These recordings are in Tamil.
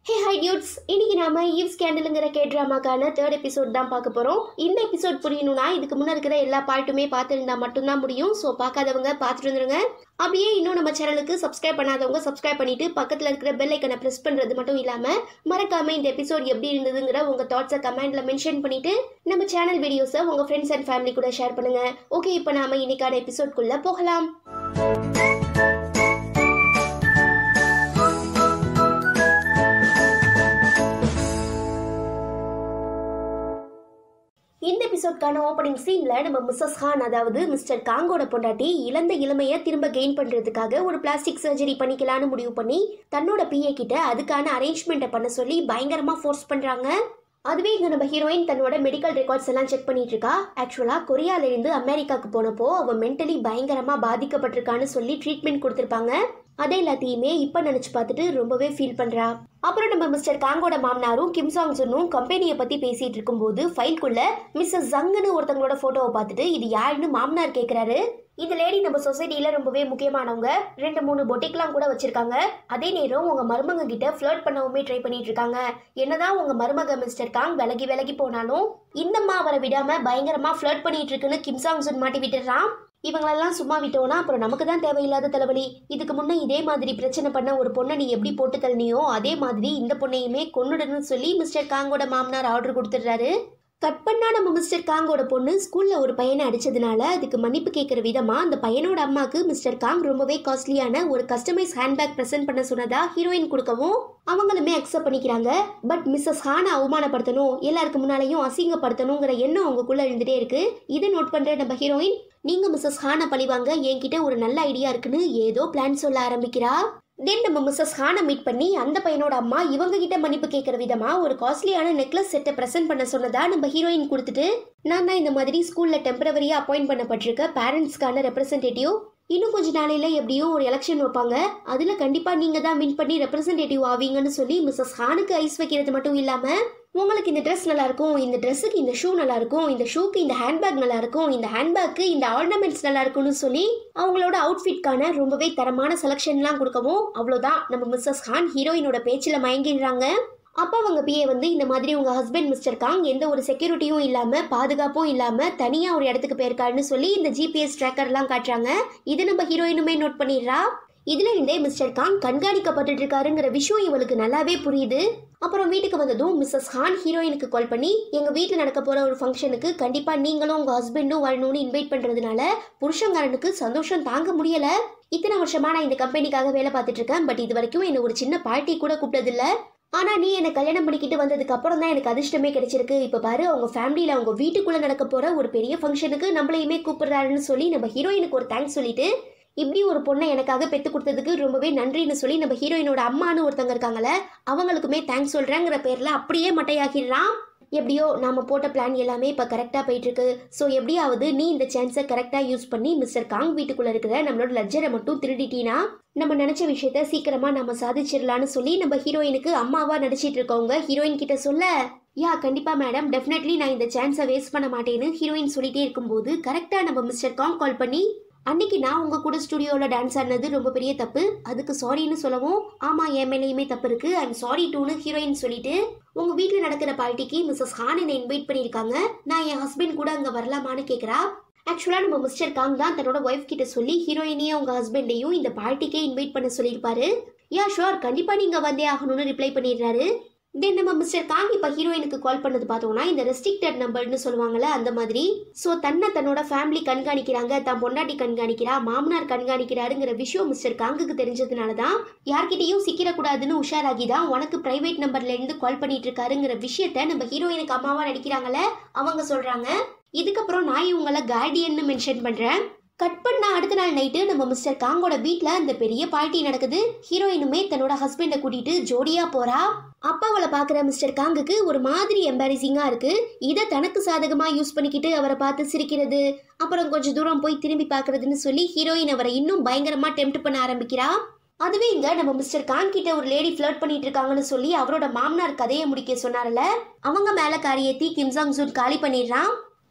ஹே ஹை டியூட்ஸ் இன்னைக்கு நாம ஈவ் ஸ்கேண்டலுங்கிற கே ட்ராமாக்கான தேர்ட் எபிசோட் தான் பார்க்க போறோம் இந்த எபிசோட் புரியணும்னா இதுக்கு முன்ன இருக்கிற எல்லா பாட்டுமே பார்த்துருந்தா மட்டும்தான் முடியும் ஸோ பார்க்காதவங்க பார்த்துட்டு வந்துருங்க அப்படியே இன்னும் நம்ம சேனலுக்கு சப்ஸ்கிரைப் பண்ணாதவங்க சப்ஸ்கிரைப் பண்ணிட்டு பக்கத்தில் இருக்கிற பெல் ஐக்கனை ப்ரெஸ் பண்ணுறது மட்டும் இல்லாமல் மறக்காம இந்த எபிசோட் எப்படி இருந்ததுங்கிற உங்கள் தாட்ஸை கமெண்ட்ல மென்ஷன் பண்ணிட்டு நம்ம சேனல் வீடியோஸை உங்கள் ஃப்ரெண்ட்ஸ் அண்ட் ஃபேமிலி கூட ஷேர் பண்ணுங்க ஓகே இப்போ நாம இன்னைக்கான எபிசோட்குள்ள போகலாம் இந்த எபிசோட்கான ஓப்பனிங் சீன்ல நம்ம மிஸ்ஸஸ் கான் அதாவது மிஸ்டர் காங்கோட பொண்டாட்டி இழந்த இளமையை திரும்ப கெயின் பண்றதுக்காக ஒரு பிளாஸ்டிக் சர்ஜரி பண்ணிக்கலாம்னு முடிவு பண்ணி தன்னோட பிஏ கிட்ட அதுக்கான அரேஞ்ச்மெண்ட்டை பண்ண சொல்லி பயங்கரமா ஃபோர்ஸ் பண்றாங்க அதுவே இங்க நம்ம ஹீரோயின் தன்னோட மெடிக்கல் ரெக்கார்ட்ஸ் எல்லாம் செக் பண்ணிட்டு இருக்கா ஆக்சுவலா கொரியால இருந்து அமெரிக்காக்கு போனப்போ அவ மென்டலி பயங்கரமா பாதிக்கப்பட்டிருக்கான்னு சொல்லி ட்ரீட்மெண்ட் கொடுத்திருப்பாங்க அதே எல்லாத்தையுமே இப்ப நினைச்சு பார்த்துட்டு ரொம்பவே ஃபீல் பண்றா அப்புறம் நம்ம மிஸ்டர் காங்கோட மாமனாரும் கிம் சாங் சுன்னும் கம்பெனியை பத்தி பேசிட்டு இருக்கும்போது ஃபைல்குள்ள மிஸ்ஸஸ் ஜங்குன்னு ஒருத்தவங்களோட போட்டோவை பார்த்துட்டு இது யாருன்னு மாமனார் கேக்குறாரு இந்த லேடி நம்ம சொசைட்டில ரொம்பவே முக்கியமானவங்க ரெண்டு மூணு பொட்டிக்லாம் கூட வச்சிருக்காங்க அதே நேரம் உங்க மருமக கிட்ட ஃபிளர்ட் பண்ணவுமே ட்ரை பண்ணிட்டு இருக்காங்க என்னதான் உங்க மருமக மிஸ்டர் காங் விலகி விலகி போனாலும் இந்தம்மா அவரை விடாம பயங்கரமா ஃபிளர்ட் பண்ணிட்டு இருக்குன்னு கிம் சாங் சுன் மாட்டி விட்டுறான் இவங்களெல்லாம் சும்மா விட்டோம்னா அப்புறம் நமக்கு தான் தேவையில்லாத தலைவலி இதுக்கு முன்னே இதே மாதிரி பிரச்சனை பண்ண ஒரு பொண்ணை நீ எப்படி போட்டு தள்ளினியோ அதே மாதிரி இந்த பொண்ணையுமே கொன்னுடணும்னு சொல்லி மிஸ்டர் காங்கோட மாமனார் ஆர்டர் கொடுத்துட்றாரு கட் பண்ணா நம்ம மிஸ்டர் காங்கோட பொண்ணு ஸ்கூல்ல ஒரு பையனை அடிச்சதுனால அதுக்கு மன்னிப்பு கேட்குற விதமா அந்த பையனோட அம்மாக்கு மிஸ்டர் காங் ரொம்பவே காஸ்ட்லியான ஒரு கஸ்டமைஸ் ஹேண்ட்பேக் ப்ரெசென்ட் பண்ண சொன்னதா ஹீரோயின் கொடுக்கவும் அவங்களுமே அக்செப்ட் பண்ணிக்கிறாங்க பட் மிஸ்ஸஸ் ஹானை அவமானப்படுத்தணும் எல்லாருக்கு முன்னாலேயும் அசிங்கப்படுத்தணுங்கிற எண்ணம் அவங்களுக்குள்ள இருந்துட்டே இருக்கு இதை நோட் பண்ற நம்ம ஹீரோயின் நீங்க மிஸ்ஸஸ் ஹானை பழிவாங்க என்கிட்ட ஒரு நல்ல ஐடியா இருக்குன்னு ஏதோ பிளான் சொல்ல ஆரம்பிக்கிறா தென் நம்ம மிஸ்ஸஸ் ஹானை மீட் பண்ணி அந்த பையனோட அம்மா இவங்க கிட்ட மன்னிப்பு கேட்குற விதமா ஒரு காஸ்ட்லியான நெக்லஸ் செட்டை ப்ரெசென்ட் பண்ண சொன்னதா நம்ம ஹீரோயின் கொடுத்துட்டு நான் தான் இந்த மாதிரி ஸ்கூல்ல டெம்பரவரியா அப்பாயிண்ட் பண்ணப்பட்டிருக்க பேரண்ட்ஸ்க்கான ரெப்ரசன்டேட்டிவ் இன்னும் கொஞ்ச நாளையில எப்படியும் ஒரு எலெக்ஷன் வைப்பாங்க அதுல கண்டிப்பா நீங்க தான் வின் பண்ணி ரெப்ரசன்டேட்டிவ் ஆவீங்கன்னு சொல்லி மிஸ்ஸஸ் ஹானுக்கு ஐஸ் வைக்கிறது மட்டும் இல்லாம உங்களுக்கு இந்த ட்ரெஸ் நல்லா இருக்கும் இந்த ட்ரெஸ்ஸுக்கு இந்த ஷூ நல்லா இருக்கும் இந்த ஷூக்கு இந்த ஹேண்ட்பேக் நல்லா இருக்கும் இந்த ஹேண்ட்பேக்கு இந்த ஆர்னமெண்ட்ஸ் நல்லா இருக்கும்னு சொல்லி அவங்களோட அவுட்ஃபிட்கான ரொம்பவே தரமான செலெக்ஷன்லாம் கொடுக்கவும் அவ்வளோதான் நம்ம மிஸ்ஸஸ் ஹான் ஹீரோயினோட பேச்சில் மயங்கிடுறாங்க அப்போ அவங்க பிஏ வந்து இந்த மாதிரி உங்க ஹஸ்பண்ட் மிஸ்டர் காங் எந்த ஒரு செக்யூரிட்டியும் இல்லாம பாதுகாப்பும் இல்லாம தனியா ஒரு இடத்துக்கு போயிருக்காருன்னு சொல்லி இந்த ஜிபிஎஸ் ட்ராக்கர்லாம் காட்டுறாங்க இது நம்ம ஹீரோயினுமே நோட் பண்ணிடுறா இதுல இருந்தே மிஸ்டர் காங் கண்காணிக்கப்பட்டு இருக்காருங்கிற விஷயம் இவளுக்கு நல்லாவே புரியுது அப்புறம் வீட்டுக்கு வந்ததும் மிஸ்ஸஸ் ஹான் ஹீரோயினுக்கு கால் பண்ணி எங்க வீட்டில் நடக்க போற ஒரு ஃபங்க்ஷனுக்கு கண்டிப்பா நீங்களும் உங்க ஹஸ்பண்டும் வரணும்னு இன்வைட் பண்றதுனால புருஷங்காரனுக்கு சந்தோஷம் தாங்க முடியல இத்தனை வருஷமா நான் இந்த கம்பெனிக்காக வேலை பார்த்துட்டு இருக்கேன் பட் இது வரைக்கும் என்ன ஒரு சின்ன பார்ட்டி கூட கூப்பிட்டதில்ல ஆனா நீ என்ன கல்யாணம் பண்ணிக்கிட்டு வந்ததுக்கு அப்புறம் தான் எனக்கு அதிர்ஷ்டமே கிடைச்சிருக்கு இப்ப பாரு அவங்க ஃபேமிலியில அவங்க வீட்டுக்குள்ள நடக்க போற ஒரு பெரிய ஃபங்க்ஷனுக்கு நம்மளையுமே கூப்பிடுறாருன்னு சொல்லி நம்ம ஹீரோயினுக்கு ஒரு தேங்க்ஸ் சொல்லிட்டு இப்படி ஒரு பொண்ணை எனக்காக பெத்து கொடுத்ததுக்கு ரொம்பவே நன்றின்னு சொல்லி நம்ம ஹீரோயினோட அம்மான்னு ஒருத்தவங்க இருக்காங்கல்ல அவங்களுக்குமே தேங்க்ஸ் சொல்றேங்கிற பேர்ல அப்படியே மட்டையாக்கிடுறான் எப்படியோ நாம போட்ட பிளான் எல்லாமே இப்போ கரெக்டாக போயிட்டு இருக்கு ஸோ எப்படியாவது நீ இந்த சான்ஸை கரெக்டாக யூஸ் பண்ணி மிஸ்டர் காங் வீட்டுக்குள்ள இருக்கிற நம்மளோட லட்ஜரை மட்டும் திருடிட்டீனா நம்ம நினைச்ச விஷயத்த சீக்கிரமா நம்ம சாதிச்சிடலான்னு சொல்லி நம்ம ஹீரோயினுக்கு அம்மாவா நடிச்சிட்டு இருக்கவங்க ஹீரோயின் கிட்ட சொல்ல யா கண்டிப்பா மேடம் டெஃபினெட்லி நான் இந்த சான்ஸை வேஸ்ட் பண்ண மாட்டேன்னு ஹீரோயின் சொல்லிட்டே இருக்கும்போது கரெக்டா நம்ம மிஸ்டர் காங் கால் பண்ணி அன்னைக்கு நான் உங்க கூட ஸ்டுடியோவில் டான்ஸ் ஆடினது ரொம்ப பெரிய தப்பு அதுக்கு சாரின்னு சொல்லவும் ஆமா என் மேலேயுமே தப்பு இருக்கு ஐம் சாரி டூன்னு ஹீரோயின் சொல்லிட்டு உங்க வீட்டில் நடக்கிற பார்ட்டிக்கு மிஸ்ஸஸ் ஹான் என்னை இன்வைட் பண்ணியிருக்காங்க நான் என் ஹஸ்பண்ட் கூட அங்கே வரலாமான்னு கேட்குறா ஆக்சுவலாக நம்ம மிஸ்டர் காங் தான் தன்னோட ஒய்ஃப் கிட்ட சொல்லி ஹீரோயினையும் உங்க ஹஸ்பண்டையும் இந்த பார்ட்டிக்கே இன்வைட் பண்ண சொல்லியிருப்பாரு யா ஷோர் கண்டிப்பாக நீங்கள் வந்தே ஆகணும்னு ரிப்ளை பண்ணிடுறாரு தென் நம்ம மிஸ்டர் காங் இப்போ ஹீரோயினுக்கு கால் பண்ணது பார்த்தோம்னா இந்த ரெஸ்ட்ரிக்டட் நம்பர்னு சொல்லுவாங்கல்ல அந்த மாதிரி ஸோ தன்னை தன்னோட ஃபேமிலி கண்காணிக்கிறாங்க தான் பொண்டாட்டி கண்காணிக்கிறா மாமனார் கண்காணிக்கிறாருங்கிற விஷயம் மிஸ்டர் காங்குக்கு தெரிஞ்சதுனால தான் யார்கிட்டயும் சிக்கிடக்கூடாதுன்னு உஷாராகி தான் உனக்கு பிரைவேட் நம்பர்ல இருந்து கால் பண்ணிட்டு இருக்காருங்கிற விஷயத்த நம்ம ஹீரோயினுக்கு அம்மாவா நடிக்கிறாங்கல்ல அவங்க சொல்றாங்க இதுக்கப்புறம் நான் இவங்கள கார்டியன்னு மென்ஷன் பண்றேன் கட் பண்ண அடுத்த நாள் நைட்டு நம்ம மிஸ்டர் காங்கோட வீட்டில் அந்த பெரிய பார்ட்டி நடக்குது ஹீரோயினுமே தன்னோட ஹஸ்பண்டை கூட்டிட்டு ஜோடியா போறா அப்பா அவளை பார்க்குற மிஸ்டர் காங்குக்கு ஒரு மாதிரி எம்பாரசிங்காக இருக்கு இதை தனக்கு சாதகமாக யூஸ் பண்ணிக்கிட்டு அவரை பார்த்து சிரிக்கிறது அப்புறம் கொஞ்சம் தூரம் போய் திரும்பி பார்க்கறதுன்னு சொல்லி ஹீரோயின் அவரை இன்னும் பயங்கரமாக டெம்ட் பண்ண ஆரம்பிக்கிறா அதுவே இங்க நம்ம மிஸ்டர் கான் கிட்ட ஒரு லேடி ஃபிளர்ட் பண்ணிட்டு இருக்காங்கன்னு சொல்லி அவரோட மாமனார் கதையை முடிக்க சொன்னார்ல அவங்க மேல காரியத்தி கிம்சாங் சூட் காலி பண்ணிடுறான்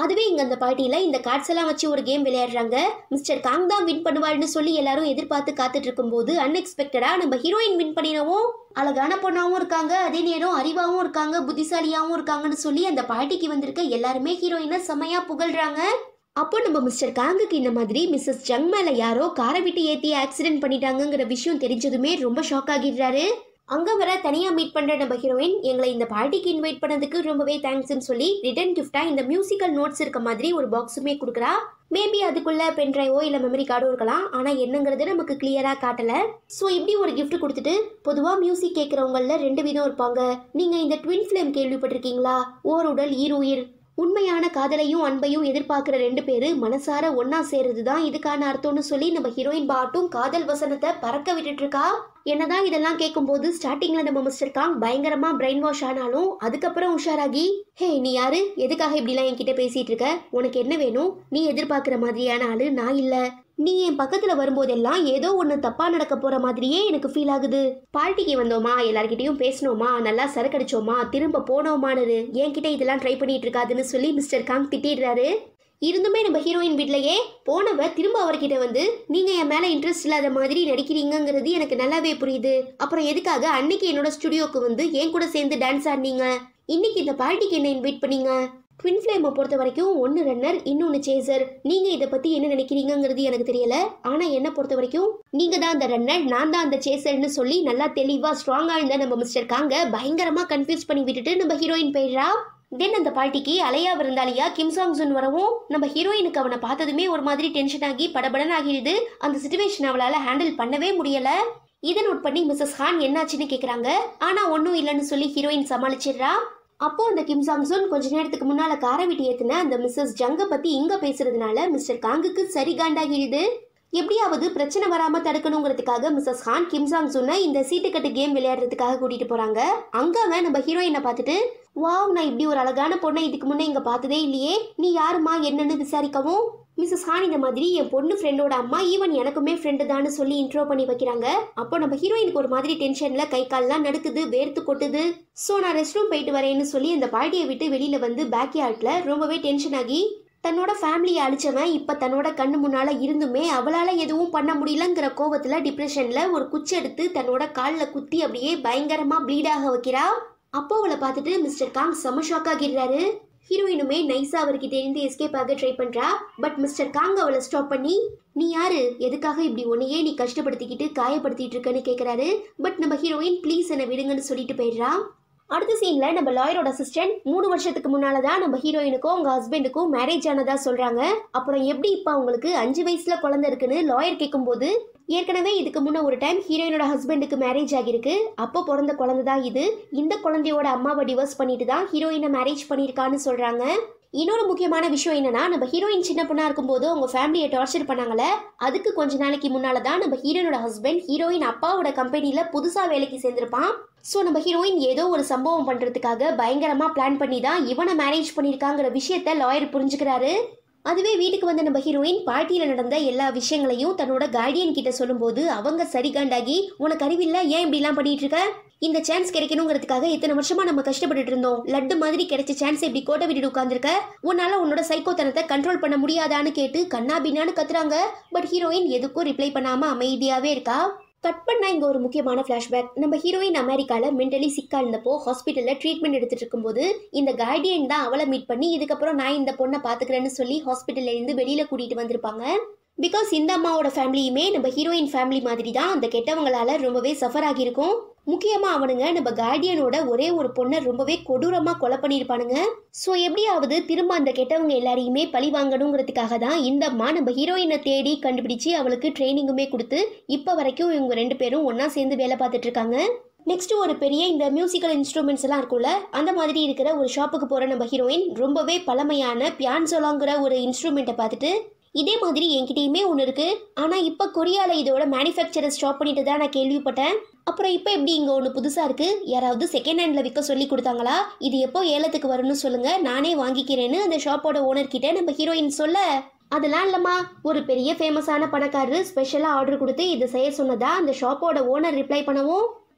அதுவே இங்க அந்த பார்ட்டியில இந்த கார்ட்ஸ் எல்லாம் வச்சு ஒரு கேம் விளையாடுறாங்க மிஸ்டர் காங் தான் வின் பண்ணுவாருன்னு சொல்லி எல்லாரும் எதிர்பார்த்து காத்துட்டு இருக்கும்போது அன்எக்ஸ்பெக்டடா நம்ம ஹீரோயின் வின் பண்ணினவும் அழகான பொண்ணாவும் இருக்காங்க அதே நேரம் அறிவாவும் இருக்காங்க புத்திசாலியாவும் இருக்காங்கன்னு சொல்லி அந்த பார்ட்டிக்கு வந்திருக்க எல்லாருமே ஹீரோயினை செமையா புகழ்றாங்க அப்போ நம்ம மிஸ்டர் காங்குக்கு இந்த மாதிரி மிஸ்ஸஸ் ஜங் மேல யாரோ காரை விட்டு ஏத்தி ஆக்சிடென்ட் பண்ணிட்டாங்கங்கிற விஷயம் தெரிஞ்சதுமே ரொம்ப ஷாக் ஆகிடுறாரு அங்க வர தனியா மீட் பண்ற நம்ம ஹீரோயின் எங்களை இந்த பார்ட்டிக்கு இன்வைட் பண்ணதுக்கு ரொம்பவே தேங்க்ஸ்னு சொல்லி ரிட்டர்ன் கிஃப்டா இந்த மியூசிக்கல் நோட்ஸ் இருக்க மாதிரி ஒரு பாக்ஸுமே கொடுக்குறா மேபி அதுக்குள்ள பென் டிரைவோ இல்ல மெமரி கார்டோ இருக்கலாம் ஆனா என்னங்கிறது நமக்கு கிளியரா காட்டல ஸோ இப்படி ஒரு gift கொடுத்துட்டு பொதுவா மியூசிக் கேட்கறவங்கள ரெண்டு விதம் இருப்பாங்க நீங்க இந்த ட்வின் ஃபிளேம் கேள்விப்பட்டிருக்கீங்களா ஓருடல் ஈருயிர் உண்மையான காதலையும் அன்பையும் எதிர்பார்க்குற ரெண்டு பேரு மனசார ஒன்னா சேர்றது தான் இதுக்கான அர்த்தம்னு சொல்லி நம்ம ஹீரோயின் பாட்டும் காதல் வசனத்தை பறக்க விட்டுட்டு இருக்கா என்னதான் இதெல்லாம் கேட்கும்போது ஸ்டார்டிங்ல நம்ம மிஸ்டர் காங் பயங்கரமா பிரெயின் வாஷ் ஆனாலும் அதுக்கப்புறம் உஷாராகி ஹே நீ யாரு எதுக்காக இப்படிலாம் என்கிட்ட பேசிட்டு இருக்க உனக்கு என்ன வேணும் நீ எதிர்பார்க்குற மாதிரியான ஆளு நான் இல்ல நீ என் பக்கத்துல வரும்போதெல்லாம் ஏதோ ஒன்று தப்பா நடக்க போற மாதிரியே எனக்கு ஃபீல் ஆகுது பார்ட்டிக்கு வந்தோமா எல்லார்கிட்டயும் பேசணுமா நல்லா சரக்கடிச்சோமா திரும்ப போனோமானது என்கிட்ட இதெல்லாம் ட்ரை பண்ணிட்டு இருக்காதுன்னு சொல்லி மிஸ்டர் காங் திட்டிடுறாரு இருந்துமே நம்ம ஹீரோயின் வீட்லயே போனவ திரும்ப அவர்கிட்ட வந்து நீங்க என் மேல இன்ட்ரெஸ்ட் இல்லாத மாதிரி நடிக்கிறீங்கங்கிறது எனக்கு நல்லாவே புரியுது அப்புறம் எதுக்காக அன்னைக்கு என்னோட ஸ்டுடியோக்கு வந்து என் கூட சேர்ந்து டான்ஸ் ஆடினீங்க இன்னைக்கு இந்த பார்ட்டிக்கு என்ன இன்வைட் பண்ணீங்க ட்வின் ஃப்ளேமை பொறுத்த வரைக்கும் ஒன்று ரன்னர் இன்னொன்று சேசர் நீங்கள் இதை பற்றி என்ன நினைக்கிறீங்கங்கிறது எனக்கு தெரியல ஆனால் என்னை பொறுத்த வரைக்கும் நீங்கள் தான் அந்த ரன்னர் நான் தான் அந்த சேசர்னு சொல்லி நல்லா தெளிவாக ஸ்ட்ராங்காக இருந்த நம்ம மிஸ்டர் காங்க பயங்கரமாக கன்ஃபியூஸ் பண்ணி விட்டுட்டு நம்ம ஹீரோயின் போயிடுறா தென் அந்த பார்ட்டிக்கு அலையா விருந்தாளியா கிம் சாங் சுன் வரவும் நம்ம ஹீரோயினுக்கு அவனை பார்த்ததுமே ஒரு மாதிரி டென்ஷன் ஆகி படபடன்னு ஆகிடுது அந்த சுச்சுவேஷன் அவளால் ஹேண்டில் பண்ணவே முடியல இதை நோட் பண்ணி மிஸ்ஸஸ் ஹான் என்னாச்சுன்னு கேட்குறாங்க ஆனால் ஒன்றும் இல்லைன்னு சொல்லி ஹீரோயின் சமாளிச்சிடுறா அப்போ அந்த கிம் சாங் சுன் கொஞ்ச நேரத்துக்கு முன்னால காரை விட்டு ஏத்துன அந்த மிஸ்ஸஸ் ஜங்க பத்தி இங்க பேசுறதுனால மிஸ்டர் காங்குக்கு சரி காண்டாகிடுது எப்படியாவது பிரச்சனை வராம தடுக்கணுங்கிறதுக்காக மிஸ்ஸஸ் ஹான் கிம் சாங் சுன்னை இந்த சீட்டுக்கட்டு கேம் விளையாடுறதுக்காக கூட்டிட்டு போறாங்க அங்க அவன் நம்ம ஹீரோயினை பார்த்துட்டு வாவ் நான் இப்படி ஒரு அழகான பொண்ணை இதுக்கு முன்னே இங்க பார்த்ததே இல்லையே நீ யாருமா என்னன்னு விசாரிக்கவும் மிஸ்ஸஸ் ஹான் இந்த மாதிரி என் பொண்ணு ஃப்ரெண்டோட அம்மா ஈவன் எனக்குமே ஃப்ரெண்டு தான்னு சொல்லி இன்ட்ரோ பண்ணி வைக்கிறாங்க அப்போ நம்ம ஹீரோயினுக்கு ஒரு மாதிரி டென்ஷன்ல கை கால்லாம் நடுக்குது வேர்த்து கொட்டுது ஸோ நான் ரெஸ்ட் ரூம் போயிட்டு வரேன்னு சொல்லி அந்த பார்ட்டியை விட்டு வெளியில வந்து பேக் யார்ட்ல ரொம்பவே டென்ஷன் ஆகி தன்னோட ஃபேமிலியை அழிச்சவன் இப்போ தன்னோட கண்ணு முன்னால இருந்துமே அவளால எதுவும் பண்ண முடியலங்கிற கோவத்துல டிப்ரெஷன்ல ஒரு குச்சி எடுத்து தன்னோட காலில் குத்தி அப்படியே பயங்கரமா ப்ளீட் ஆக வைக்கிறா அப்போ அவளை பார்த்துட்டு மிஸ்டர் காங் செம ஷாக் ஆகிடுறாரு ஹீரோயினுமே நைஸா அவர்கிட்ட இருந்து எஸ்கேப் ஆக ட்ரை பண்றா பட் மிஸ்டர் காங் அவளை ஸ்டாப் பண்ணி நீ யாரு எதுக்காக இப்படி உன்னையே நீ கஷ்டப்படுத்திக்கிட்டு காயப்படுத்திட்டு இருக்கன்னு கேக்குறாரு பட் நம்ம ஹீரோயின் ப்ளீஸ் என்னை விடுங்கன்னு சொல்லிட்டு போயிடுறா அடுத்த சீன்ல நம்ம லாயரோட அசிஸ்டன்ட் மூணு வருஷத்துக்கு முன்னால தான் நம்ம ஹீரோயினுக்கும் அவங்க ஹஸ்பண்டுக்கும் மேரேஜ் ஆனதா சொல்றாங்க அப்புறம் எப்படி இப்போ அவங்களுக்கு அஞ்சு வயசுல குழந்தை இருக்குன்னு லாயர் கேட்கும்போது ஏற்கனவே இதுக்கு முன்ன ஒரு டைம் ஹீரோயினோட ஹஸ்பண்டுக்கு மேரேஜ் ஆகிருக்கு அப்போ பிறந்த குழந்தை தான் இது இந்த குழந்தையோட அம்மாவை டிவோர்ஸ் பண்ணிட்டு தான் ஹீரோயினை மேரேஜ் பண்ணியிருக்கான்னு சொல்றாங்க இன்னொரு முக்கியமான விஷயம் என்னன்னா நம்ம ஹீரோயின் சின்ன பொண்ணா இருக்கும்போது அவங்க ஃபேமிலியை டார்ச்சர் பண்ணாங்கல்ல அதுக்கு கொஞ்ச நாளைக்கு முன்னால தான் நம்ம ஹீரோயினோட ஹஸ்பண்ட் ஹீரோயின் அப்பாவோட கம்பெனில புதுசா வேலைக்கு சேர்ந்திருப்பான் ஸோ நம்ம ஹீரோயின் ஏதோ ஒரு சம்பவம் பண்றதுக்காக பயங்கரமா பிளான் பண்ணி தான் இவனை மேரேஜ் பண்ணியிருக்காங்கிற விஷயத்த லாயர் புரிஞ்சுக்கிறாரு அதுவே வீட்டுக்கு வந்த நம்ம ஹீரோயின் பார்ட்டியில் நடந்த எல்லா விஷயங்களையும் தன்னோட கார்டியன் கிட்ட சொல்லும்போது அவங்க சரி காண்டாகி உனக்கு அறிவில்ல ஏன் இப்படிலாம் பண்ணிட்டு இருக்க இந்த சான்ஸ் கிடைக்கணுங்கிறதுக்காக இத்தனை வருஷமா நம்ம கஷ்டப்பட்டுட்டு இருந்தோம் லட்டு மாதிரி கிடைச்ச சான்ஸ் இப்படி கோட்டை விட்டுட்டு உட்காந்துருக்க உன்னால உன்னோட சைக்கோத்தனத்தை கண்ட்ரோல் பண்ண முடியாதான்னு கேட்டு கண்ணா பின்னான்னு கத்துறாங்க பட் ஹீரோயின் எதுக்கும் ரிப்ளை பண்ணாம அமைதியாவே இருக்கா கட் பண்ணா இங்க ஒரு முக்கியமான ஃபிளாஷ்பேக் நம்ம ஹீரோயின் அமெரிக்கால மென்டலி சிக்கா இருந்தப்போ ஹாஸ்பிட்டல்ல ட்ரீட்மெண்ட் எடுத்துட்டு இருக்கும்போது இந்த கார்டியன் தான் அவளை மீட் பண்ணி இதுக்கப்புறம் நான் இந்த பொண்ணை பாத்துக்கிறேன்னு சொல்லி ஹாஸ்பிட்டல்ல இருந்து வெளியில கூட்டிட்டு வந்திருப்பாங்க பிகாஸ் இந்த அம்மாவோட ஃபேமிலியுமே நம்ம ஹீரோயின் ஃபேமிலி மாதிரி தான் அந்த கெட்டவங்களால ரொம்பவே சஃபர் ஆகியிருக்கும் முக்கியமா அவனுங்க நம்ம கார்டியனோட ஒரே ஒரு பொண்ணை ரொம்பவே கொடூரமா கொலை பண்ணியிருப்பானுங்க ஸோ எப்படியாவது திரும்ப அந்த கெட்டவங்க எல்லாரையுமே பழி வாங்கணுங்கிறதுக்காக தான் இந்த அம்மா நம்ம ஹீரோயினை தேடி கண்டுபிடிச்சு அவளுக்கு ட்ரைனிங்குமே கொடுத்து இப்போ வரைக்கும் இவங்க ரெண்டு பேரும் ஒண்ணா சேர்ந்து வேலை பார்த்துட்டு இருக்காங்க நெக்ஸ்ட் ஒரு பெரிய இந்த மியூசிக்கல் இன்ஸ்ட்ருமெண்ட்ஸ் எல்லாம் இருக்கும்ல அந்த மாதிரி இருக்கிற ஒரு ஷாப்புக்கு போற நம்ம ஹீரோயின் ரொம்பவே பழமையான பியான்சோலாங்கிற ஒரு இன்ஸ்ட்ருமெண்ட்டை பார்த்துட்டு இதே மாதிரி என்கிட்டயுமே ஒன்று இருக்கு ஆனால் இப்போ கொரியாவில் இதோட மேனுஃபேக்சரை ஸ்டாப் பண்ணிட்டு தான் நான் கேள்விப்பட்டேன் அப்புறம் இப்போ எப்படி இங்கே ஒன்று புதுசாக இருக்கு யாராவது செகண்ட் ஹேண்டில் விற்க சொல்லி கொடுத்தாங்களா இது எப்போ ஏலத்துக்கு வரும்னு சொல்லுங்க நானே வாங்கிக்கிறேன்னு அந்த ஷாப்போட ஓனர் கிட்ட நம்ம ஹீரோயின் சொல்ல அதெல்லாம் இல்லைம்மா ஒரு பெரிய ஃபேமஸான பணக்காரரு ஸ்பெஷலாக ஆர்டர் கொடுத்து இதை செய்ய சொன்னதா அந்த ஷாப்போட ஓனர் ரிப்ளை பண்ணவும்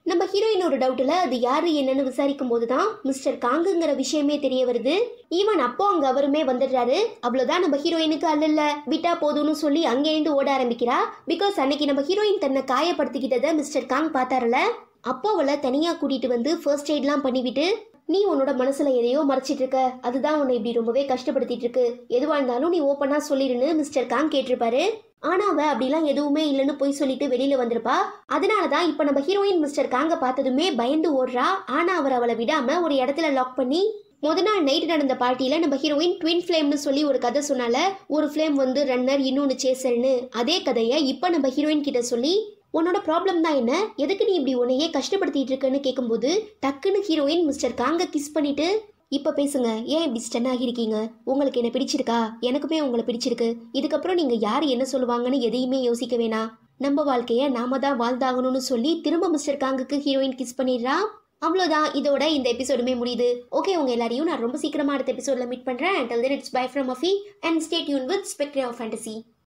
நம்ம ஹீரோயினோட டவுட்டில் அது யாரு என்னன்னு விசாரிக்கும் போது தான் மிஸ்டர் காங்குங்கிற விஷயமே தெரிய வருது ஈவன் அப்போ அங்கே அவருமே வந்துடுறாரு அவ்வளோதான் நம்ம ஹீரோயினுக்கு அல்லல்ல விட்டா போதும்னு சொல்லி அங்கேருந்து ஓட ஆரம்பிக்கிறா பிகாஸ் அன்னைக்கு நம்ம ஹீரோயின் தன்னை காயப்படுத்திக்கிட்டதை மிஸ்டர் காங் பார்த்தாருல அப்போ அவளை தனியாக கூட்டிகிட்டு வந்து ஃபர்ஸ்ட் எய்ட்லாம் பண்ணிவிட்டு நீ உன்னோட மனசுல எதையோ மறைச்சிட்டு இருக்க அதுதான் உன்னை இப்படி ரொம்பவே கஷ்டப்படுத்திட்டு இருக்கு எதுவா இருந்தாலும் நீ ஓப்பனா சொல்லிடுன்னு மிஸ்டர் காங் கேட்டிருப்பாரு ஆனா அவ அப்படிலாம் எதுவுமே இல்லைன்னு போய் சொல்லிட்டு வெளியில வந்திருப்பா அதனால தான் இப்போ நம்ம ஹீரோயின் மிஸ்டர் காங்க பார்த்ததுமே பயந்து ஓடுறா ஆனா அவர் அவளை விடாம ஒரு இடத்துல லாக் பண்ணி முத நாள் நைட் நடந்த பார்ட்டியில நம்ம ஹீரோயின் ட்வின் ஃப்ளேம்னு சொல்லி ஒரு கதை சொன்னால ஒரு ஃப்ளேம் வந்து ரன்னர் இன்னொன்று சேசர்னு அதே கதையை இப்போ நம்ம ஹீரோயின் கிட்ட சொல்லி உன்னோட ப்ராப்ளம் தான் என்ன எதுக்கு நீ இப்படி உன்னையே கஷ்டப்படுத்திட்டு இருக்கன்னு கேட்கும்போது டக்குன்னு ஹீரோயின் மிஸ்டர் காங்க கிஸ் பண்ணிட்டு இப்போ பேசுங்க ஏன் இப்படி ஸ்டன் ஆகியிருக்கீங்க உங்களுக்கு என்ன பிடிச்சிருக்கா எனக்குமே உங்களை பிடிச்சிருக்கு இதுக்கப்புறம் நீங்கள் யார் என்ன சொல்லுவாங்கன்னு எதையுமே யோசிக்க வேணாம் நம்ம வாழ்க்கையை நாம தான் வாழ்ந்தாகணும்னு சொல்லி திரும்ப மிஸ்டர் காங்குக்கு ஹீரோயின் கிஸ் பண்ணிடுறா அவ்வளோதான் இதோட இந்த எபிசோடுமே முடியுது ஓகே உங்க எல்லாரையும் நான் ரொம்ப சீக்கிரமா அடுத்த எபிசோட்ல மீட் பண்றேன் until then it's bye from Affy and stay tune with spectre of fantasy